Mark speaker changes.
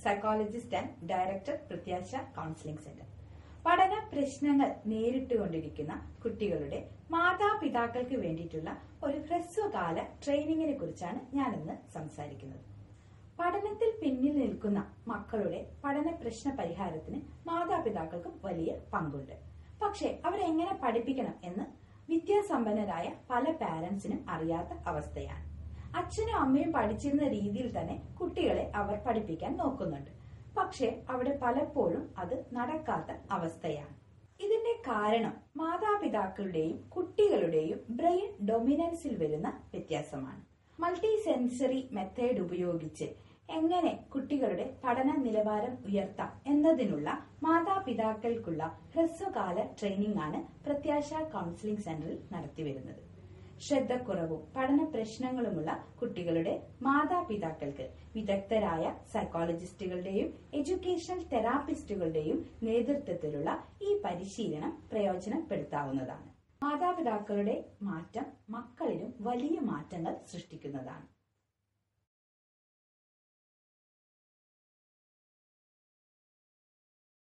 Speaker 1: psychologist and director Prathyasha counselling centre പഠന പ്രശ്നങ്ങൾ നേരിട്ടുകൊണ്ടിരിക്കുന്ന കുട്ടികളുടെ മാതാപിതാക്കൾക്ക് വേണ്ടിയിട്ടുള്ള ഒരു ഹ്രസ്വകാല ട്രെയിനിങ്ങിനെ കുറിച്ചാണ് ഞാനിന്ന് സംസാരിക്കുന്നത് പഠനത്തിൽ പിന്നിൽ നിൽക്കുന്ന മക്കളുടെ പഠന പ്രശ്ന പരിഹാരത്തിന് മാതാപിതാക്കൾക്കും വലിയ പങ്കുണ്ട് പക്ഷെ അവരെങ്ങനെ പഠിപ്പിക്കണം എന്ന് വിദ്യാസമ്പന്നരായ പല പാരന്റ്സിനും അറിയാത്ത അവസ്ഥയാണ് അച്ഛനും അമ്മയും പഠിച്ചിരുന്ന രീതിയിൽ തന്നെ കുട്ടികളെ അവർ പഠിപ്പിക്കാൻ നോക്കുന്നുണ്ട് പക്ഷെ അവിടെ പലപ്പോഴും അത് നടക്കാത്ത അവസ്ഥയാണ് ഇതിന്റെ കാരണം മാതാപിതാക്കളുടെയും കുട്ടികളുടെയും ബ്രെയിൻ ഡൊമിനൻസിൽ വരുന്ന വ്യത്യാസമാണ് മൾട്ടി സെൻസറി മെത്തേഡ് ഉപയോഗിച്ച് എങ്ങനെ കുട്ടികളുടെ പഠന നിലവാരം ഉയർത്താം എന്നതിനുള്ള മാതാപിതാക്കൾക്കുള്ള ഹ്രസ്വകാല ട്രെയിനിംഗ് ആണ് പ്രത്യാശ കൗൺസിലിംഗ് സെന്ററിൽ നടത്തിവരുന്നത് ശ്രദ്ധക്കുറവും പഠന പ്രശ്നങ്ങളുമുള്ള കുട്ടികളുടെ മാതാപിതാക്കൾക്ക് വിദഗ്ധരായ സൈക്കോളജിസ്റ്റുകളുടെയും എഡ്യൂക്കേഷണൽ തെറാപ്പിസ്റ്റുകളുടെയും നേതൃത്വത്തിലുള്ള ഈ പരിശീലനം പ്രയോജനപ്പെടുത്താവുന്നതാണ് മാതാപിതാക്കളുടെ മാറ്റം മക്കളിലും വലിയ മാറ്റങ്ങൾ സൃഷ്ടിക്കുന്നതാണ്